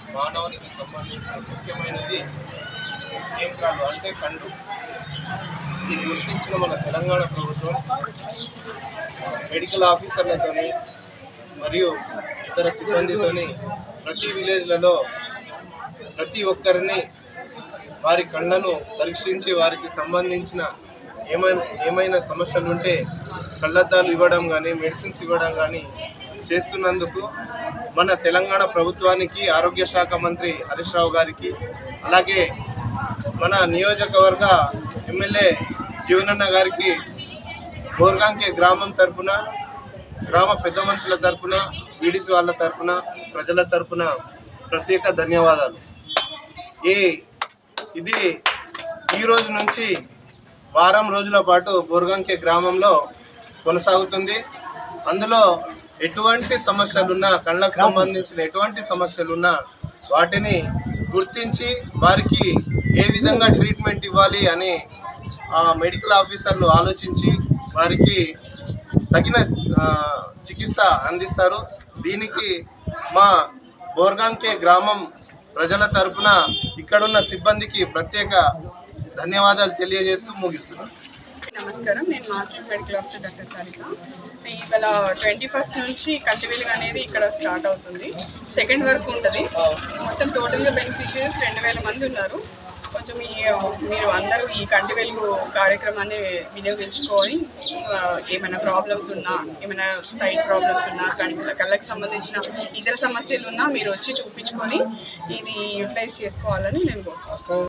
మానవునికి సంబంధించిన ముఖ్యమైనది నేత్రాలు అంటే కళ్ళు ఇది గుర్తించిన మన తెలంగాణ ప్రభుత్వం మెడికల్ ఆఫీసర్లతోని మరియు ఇతర సిబ్బందితోని ప్రతి విలేజ్లలో ప్రతి ఒక్కరిని వారి కళ్ళను పరీక్షించి వారికి సంబంధించిన ఏమైనా ఏమైనా సమస్యలు ఉంటే కళ్ళద్దాలు ఇవ్వడం కానీ మెడిసిన్స్ ఇవ్వడం కానీ చేస్తున్నందుకు మన తెలంగాణ ప్రభుత్వానికి ఆరోగ్య శాఖ మంత్రి హరీష్ రావు గారికి అలాగే మన నియోజకవర్గ ఎమ్మెల్యే జీవనన్న గారికి గోర్గాంకే గ్రామం తరపున గ్రామ పెద్ద మనుషుల తరపున వీడిసి వాళ్ళ తరపున ప్రజల తరపున ప్రత్యేక ధన్యవాదాలు ఈ ఇది ఈ రోజు నుంచి వారం రోజుల పాటు బోర్గంకే గ్రామంలో కొనసాగుతుంది అందులో ఎటువంటి సమస్యలున్నా కళ్ళకు సంబంధించిన ఎటువంటి సమస్యలున్నా వాటిని గుర్తించి వారికి ఏ విధంగా ట్రీట్మెంట్ ఇవ్వాలి అని ఆ మెడికల్ ఆఫీసర్లు ఆలోచించి వారికి తగిన ఆ, చికిత్స అందిస్తారు దీనికి మా బోర్గాంకే గ్రామం ప్రజల తరపున ఇక్కడున్న సిబ్బందికి ప్రత్యేక ధన్యవాదాలు తెలియజేస్తూ ముగిస్తున్నాను నమస్కారం నేను మాట్లాడి మెడికల్ ఆఫీసర్ డాక్టర్ సారిక ఇవాళ ట్వంటీ ఫస్ట్ నుంచి కంటి వెలుగు అనేది ఇక్కడ స్టార్ట్ అవుతుంది సెకండ్ వరకు ఉంటుంది మొత్తం టోటల్గా బెనిఫిషియరీస్ రెండు వేల మంది ఉన్నారు కొంచెం ఈ మీరు అందరూ ఈ కంటి వెలుగు కార్యక్రమాన్ని వినియోగించుకొని ఆ, ఏమైనా ప్రాబ్లమ్స్ ఉన్నా ఏమైనా సైట్ ప్రాబ్లమ్స్ ఉన్నా కంటి కళ్ళకి సంబంధించిన ఇతర సమస్యలు ఉన్నా మీరు వచ్చి చూపించుకొని ఇది యూటిలైజ్ చేసుకోవాలని నేను కోరుకుంటున్నాను